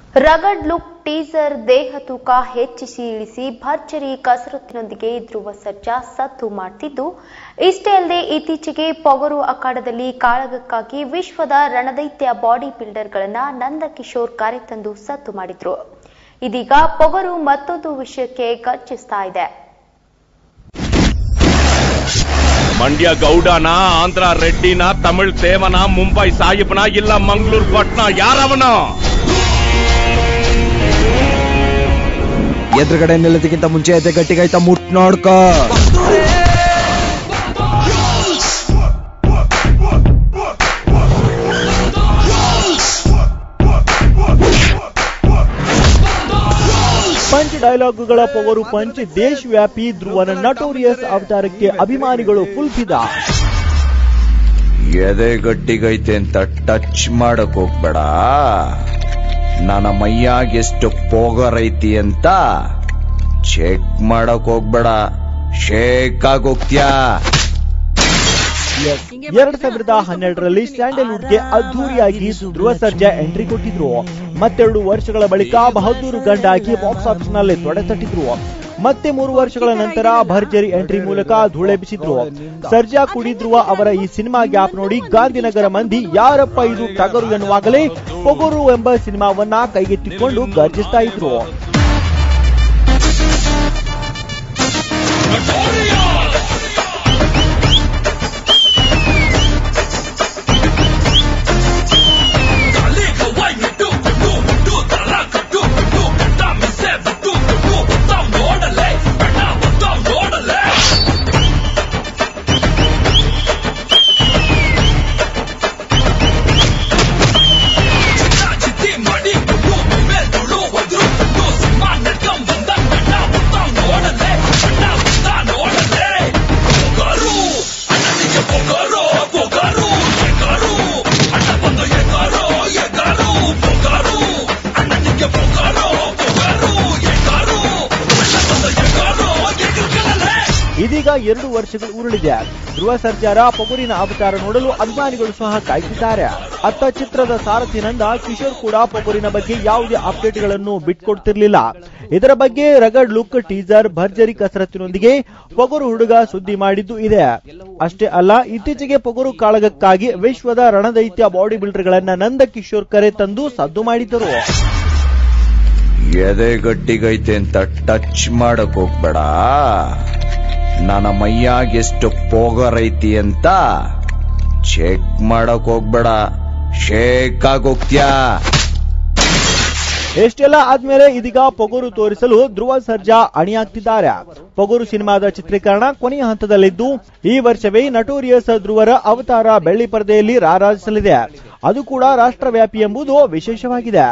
ರಗಡ್ look teaser ದೇಹ ತೂಕ ಹೆಚ್ಚಿಸಿ ಇಳಿಸಿ ಭರ್ಜರಿ ಕಸರತ್ತಿನೊಂದಿಗೆ ಧ್ರುವ ಸರ್ಜಾ ಸದ್ದು ಮಾಡ್ತಿದ್ದು ಇಷ್ಟೇ ಅಲ್ಲದೆ ಇತ್ತೀಚೆಗೆ ಪೊಗರು ಅಖಾಡದಲ್ಲಿ ಕಾಳಗಕ್ಕಾಗಿ ವಿಶ್ವದ ರಣದೈತ್ಯ ಬಾಡಿ ಬಿಲ್ಡರ್ಗಳನ್ನ ನಂದಕಿಶೋರ್ ಕರೆತಂದು ಸದ್ದು ಮಾಡಿದ್ರು ಇದೀಗ ಪೊಗರು ಮತ್ತೊಂದು ವಿಷಯಕ್ಕೆ ಗರ್ಜಿಸ್ತಾ ಇದೆ ಮಂಡ್ಯ ಗೌಡನ ಆಂಧ್ರ ರೆಡ್ಡಿನ ತಮಿಳ್ ದೇವನ ಮುಂಬೈ ಸಾಹಿಬ್ನ ಇಲ್ಲ ಮಂಗಳೂರು ಭಟ್ನ ಯಾರವನ ಎದುರುಗಡೆ ನಿಲ್ಲೋದಕ್ಕಿಂತ ಮುಂಚೆ ಎದೆ ಗಟ್ಟಿಗೈತ ಮುಟ್ ನೋಡ್ಕ ಪಂಚ್ ಡೈಲಾಗುಗಳ ಪವರು ಪಂಚ್ ದೇಶವ್ಯಾಪಿ ಧ್ರುವನ ನಟೋರಿಯಸ್ ಅವತಾರಕ್ಕೆ ಅಭಿಮಾನಿಗಳು ಫುಲ್ ಫಿದಾ ಎದೆ ಗಟ್ಟಿಗೈತೆ ಅಂತ ಟಚ್ ಮಾಡಕ್ ಹೋಗ್ಬೇಡ ನನ್ನ ಮೈಯಾಗ ಎಷ್ಟು ಪೋಗರ್ ಐತಿ ಅಂತ ಚೆಕ್ ಮಾಡಕ್ ಹೋಗ್ಬೇಡ ಶೇಕ್ ಆಗೋಗ್ತ್ಯಾ ಎರಡ್ ಸಾವಿರದ ಹನ್ನೆರಡರಲ್ಲಿ ಸ್ಯಾಂಡಲ್ವುಡ್ಗೆ ಅದ್ದೂರಿಯಾಗಿ ಧ್ರುವ ಸರ್ಜಾ ಎಂಟ್ರಿ ಕೊಟ್ಟಿದ್ರು ಮತ್ತೆರಡು ವರ್ಷಗಳ ಬಳಿಕ ಬಹದ್ದೂರು ಗಂಡಾಗಿ ಬಾಕ್ಸ್ ಆಫೀಸ್ ನಲ್ಲಿ ತೊಡೆ ತಟ್ಟಿದ್ರು ಮತ್ತೆ ಮೂರು ವರ್ಷಗಳ ನಂತರ ಭರ್ಜರಿ ಎಂಟ್ರಿ ಮೂಲಕ ಧೂಳೆಬ್ಬಿಸಿದ್ರು ಸರ್ಜಾ ಕುಡಿದ್ರುವ ಅವರ ಈ ಸಿನಿಮಾ ಗ್ಯಾಪ್ ನೋಡಿ ಗಾಂಧಿನಗರ ಮಂದಿ ಯಾರಪ್ಪ ಇದು ಟಗರು ಎನ್ನುವಾಗಲೇ ಪೊಗರು ಎಂಬ ಸಿನಿಮಾವನ್ನ ಕೈಗೆತ್ತಿಕೊಂಡು ಗರ್ಜಿಸ್ತಾ ಇದ್ರು ಇದೀಗ ಎರಡು ವರ್ಷಗಳು ಉರುಳಿದೆ ಧ್ರುವ ಸರ್ಜಾರ ಪೊಗುರಿನ ಅವತಾರ ನೋಡಲು ಅಭಿಮಾನಿಗಳು ಸಹ ಕಾಯ್ತಿದ್ದಾರೆ ಅತ್ತ ಚಿತ್ರದ ಸಾರಥಿನಂದ ಕಿಶೋರ್ ಕೂಡ ಪೊಗುರಿನ ಬಗ್ಗೆ ಯಾವುದೇ ಅಪ್ಡೇಟ್ಗಳನ್ನು ಬಿಟ್ಕೊಡ್ತಿರ್ಲಿಲ್ಲ ಇದರ ಬಗ್ಗೆ ರಗಡ್ ಲುಕ್ ಟೀಸರ್ ಭರ್ಜರಿ ಕಸರತ್ತಿನೊಂದಿಗೆ ಪೊಗರು ಹುಡುಗ ಸುದ್ದಿ ಮಾಡಿದ್ದು ಇದೆ ಅಷ್ಟೇ ಅಲ್ಲ ಇತ್ತೀಚೆಗೆ ಪೊಗರು ಕಾಳಗಕ್ಕಾಗಿ ವಿಶ್ವದ ರಣದೈತ್ಯ ಬಾಡಿ ಬಿಲ್ಡರ್ಗಳನ್ನ ನಂದ ಕಿಶೋರ್ ಕರೆ ತಂದು ಸದ್ದು ಮಾಡಿದ್ದರು ಎದೆ ಗಟ್ಟಿಗೈತೆ ಅಂತ ಟಚ್ ಮಾಡಕ್ ಹೋಗ್ಬೇಡ ನನ್ನ ಮೈಯಾಗ ಎಷ್ಟು ಪೋಗರ್ ಐತಿ ಅಂತ ಚೆಕ್ ಮಾಡಕ್ ಹೋಗ್ಬೇಡ ಶೇಕ್ ಆಗೋಗ್ತ್ಯಾ ಎಷ್ಟೆಲ್ಲ ಆದ್ಮೇಲೆ ಇದೀಗ ಪೊಗರು ತೋರಿಸಲು ಧ್ರುವ ಸರ್ಜಾ ಅಣಿಯಾಗ್ತಿದ್ದಾರೆ ಪೊಗರು ಸಿನಿಮಾದ ಚಿತ್ರೀಕರಣ ಕೊನೆಯ ಹಂತದಲ್ಲಿದ್ದು ಈ ವರ್ಷವೇ ನಟೋರಿಯಸ್ ಧ್ರುವರ ಅವತಾರ ಬೆಳ್ಳಿ ಪರದೆಯಲ್ಲಿ ರಾರಾಜಿಸಲಿದೆ ಅದು ಕೂಡ ರಾಷ್ಟ್ರವ್ಯಾಪಿ ಎಂಬುದು ವಿಶೇಷವಾಗಿದೆ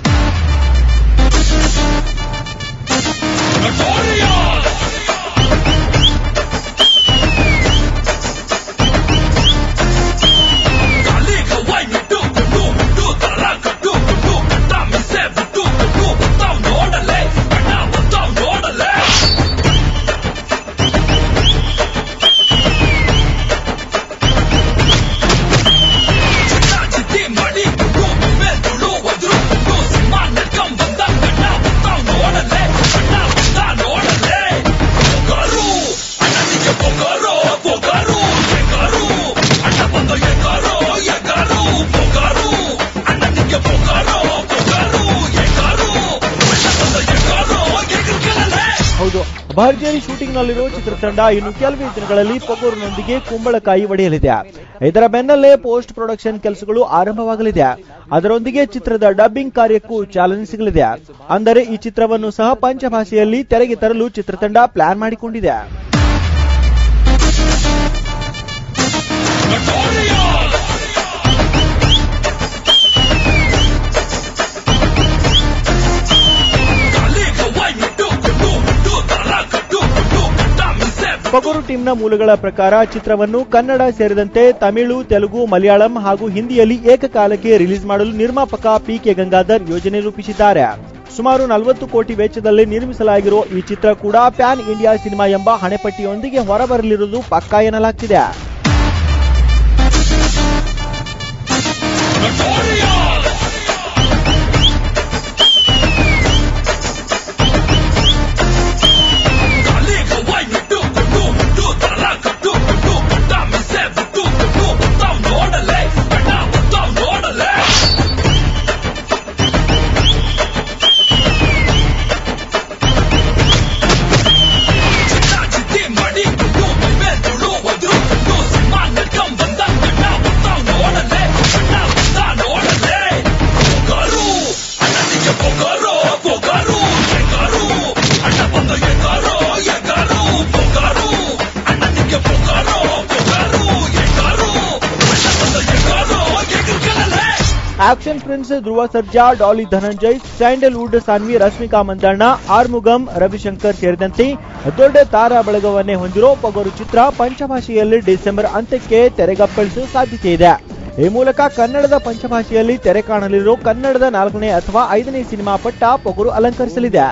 ಹೌದು ಭರ್ಜರಿ ಶೂಟಿಂಗ್ ನಲ್ಲಿರೋ ಚಿತ್ರತಂಡ ಇನ್ನು ಕೆಲವೇ ದಿನಗಳಲ್ಲಿ ಪೊಗೂರಿನೊಂದಿಗೆ ಕುಂಬಳಕಾಯಿ ಒಡೆಯಲಿದೆ ಇದರ ಬೆನ್ನಲ್ಲೇ ಪೋಸ್ಟ್ ಪ್ರೊಡಕ್ಷನ್ ಕೆಲಸಗಳು ಆರಂಭವಾಗಲಿದೆ ಅದರೊಂದಿಗೆ ಚಿತ್ರದ ಡಬ್ಬಿಂಗ್ ಕಾರ್ಯಕ್ಕೂ ಚಾಲನೆ ಸಿಗಲಿದೆ ಅಂದರೆ ಈ ಚಿತ್ರವನ್ನು ಸಹ ಪಂಚಭಾಷೆಯಲ್ಲಿ ತೆರೆಗೆ ತರಲು ಚಿತ್ರತಂಡ ಪ್ಲಾನ್ ಮಾಡಿಕೊಂಡಿದೆ ಪೊಗರು ಟೀಮ್ನ ಮೂಲಗಳ ಪ್ರಕಾರ ಚಿತ್ರವನ್ನು ಕನ್ನಡ ಸೇರಿದಂತೆ ತಮಿಳು ತೆಲುಗು ಮಲಯಾಳಂ ಹಾಗೂ ಹಿಂದಿಯಲ್ಲಿ ಏಕಕಾಲಕ್ಕೆ ರಿಲೀಸ್ ಮಾಡಲು ನಿರ್ಮಾಪಕ ಪಿ ಕೆ ಗಂಗಾಧರ್ ಯೋಜನೆ ರೂಪಿಸಿದ್ದಾರೆ ಸುಮಾರು ನಲವತ್ತು ಕೋಟಿ ವೆಚ್ಚದಲ್ಲಿ ನಿರ್ಮಿಸಲಾಗಿರುವ ಈ ಚಿತ್ರ ಕೂಡ ಪ್ಯಾನ್ ಇಂಡಿಯಾ ಸಿನಿಮಾ ಎಂಬ ಹಣೆಪಟ್ಟಿಯೊಂದಿಗೆ ಹೊರಬರಲಿರುವುದು ಪಕ್ಕಾ ಎನ್ನಲಾಗ್ತಿದೆ action prince Dhruva Sarja Daali Dhananjay sandalwood Saanvi Rashmika Mandanna Arumugam Ravishankar ಸೇರಿದಂತೆ ದೊಡ್ಡ ತಾರಾ ಬಳಗವನ್ನೇ ಹೊಂದಿರೋ ಪೊಗರು ಚಿತ್ರ ಪಂಚಭಾಷೆಯಲ್ಲಿ ಡಿಸೆಂಬರ್ ಅಂತ್ಯಕ್ಕೆ ತೆರೆಗಪ್ಪಳಿಸುವ ಸಾಧ್ಯತೆ ಇದೆ ಈ ಮೂಲಕ ಕನ್ನಡದ ಪಂಚಭಾಷೆಯಲ್ಲಿ ತೆರೆ ಕಾಣಲಿರೋ ಕನ್ನಡದ ನಾಲ್ಕನೇ ಅಥವಾ ಐದನೇ ಸಿನಿಮಾ ಪಟ್ಟ ಪೊಗರು ಅಲಂಕರಿಸಲಿದೆ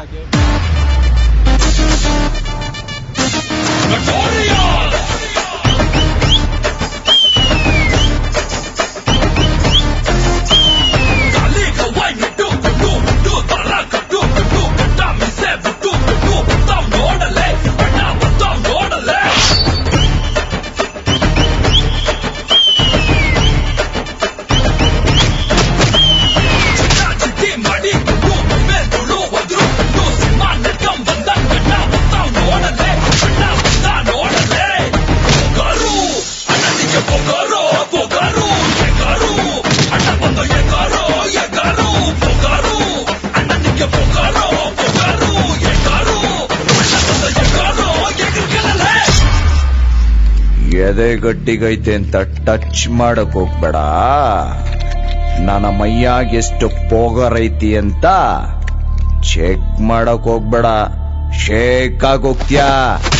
ಎದೆ ಗಟ್ಟಿಗೈತೆ ಅಂತ ಟಚ್ ಮಾಡಕ್ ಹೋಗ್ಬೇಡ ನನ್ನ ಮೈಯಾಗ ಎಷ್ಟು ಪೋಗರೈತಿ ಅಂತ ಚೆಕ್ ಮಾಡಕ್ ಹೋಗ್ಬೇಡ ಶೇಕ್ ಆಗೋಗ್ತ್ಯಾ